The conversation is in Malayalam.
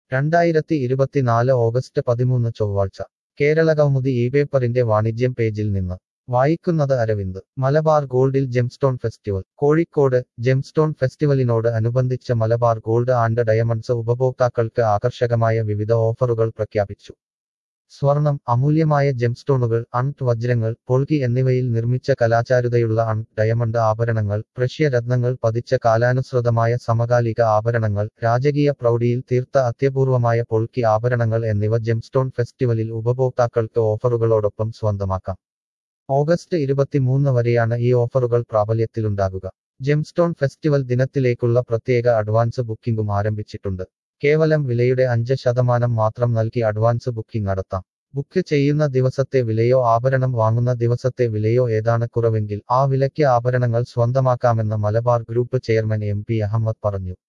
രണ്ടായിരത്തി ഇരുപത്തിനാല് ഓഗസ്റ്റ് പതിമൂന്ന് ചൊവ്വാഴ്ച കേരളകൗമുദി ഈ പേപ്പറിന്റെ വാണിജ്യം പേജിൽ നിന്ന് വായിക്കുന്നത് അരവിന്ദ് മലബാർ ഗോൾഡിൽ ജെംസ്റ്റോൺ ഫെസ്റ്റിവൽ കോഴിക്കോട് ജെംസ്റ്റോൺ ഫെസ്റ്റിവലിനോട് അനുബന്ധിച്ച് മലബാർ ഗോൾഡ് ആൻഡ് ഡയമണ്ട്സ് ഉപഭോക്താക്കൾക്ക് ആകർഷകമായ വിവിധ ഓഫറുകൾ പ്രഖ്യാപിച്ചു സ്വർണം അമൂല്യമായ ജെംസ്റ്റോണുകൾ അൺട് വജ്രങ്ങൾ പൊൾകി എന്നിവയിൽ നിർമ്മിച്ച കലാചാരുതയുള്ള അൺ ഡയമണ്ട് ആഭരണങ്ങൾ പ്രഷ്യരത്നങ്ങൾ പതിച്ച കാലാനുസൃതമായ സമകാലിക ആഭരണങ്ങൾ രാജകീയ പ്രൗഢിയിൽ തീർത്ത അത്യപൂർവമായ പൊൾക്കി ആഭരണങ്ങൾ എന്നിവ ജെംസ്റ്റോൺ ഫെസ്റ്റിവലിൽ ഉപഭോക്താക്കൾക്ക് ഓഫറുകളോടൊപ്പം സ്വന്തമാക്കാം ഓഗസ്റ്റ് ഇരുപത്തിമൂന്ന് വരെയാണ് ഈ ഓഫറുകൾ പ്രാബല്യത്തിലുണ്ടാകുക ജെംസ്റ്റോൺ ഫെസ്റ്റിവൽ ദിനത്തിലേക്കുള്ള പ്രത്യേക അഡ്വാൻസ് ബുക്കിംഗും ആരംഭിച്ചിട്ടുണ്ട് കേവലം വിലയുടെ അഞ്ച് ശതമാനം മാത്രം നൽകി അഡ്വാൻസ് ബുക്കിംഗ് നടത്താം ബുക്ക് ചെയ്യുന്ന ദിവസത്തെ വിലയോ ആഭരണം വാങ്ങുന്ന ദിവസത്തെ വിലയോ ഏതാണ് കുറവെങ്കിൽ ആ വിലയ്ക്ക് ആഭരണങ്ങൾ സ്വന്തമാക്കാമെന്ന് Malabar group chairman M P Ahmed പറഞ്ഞു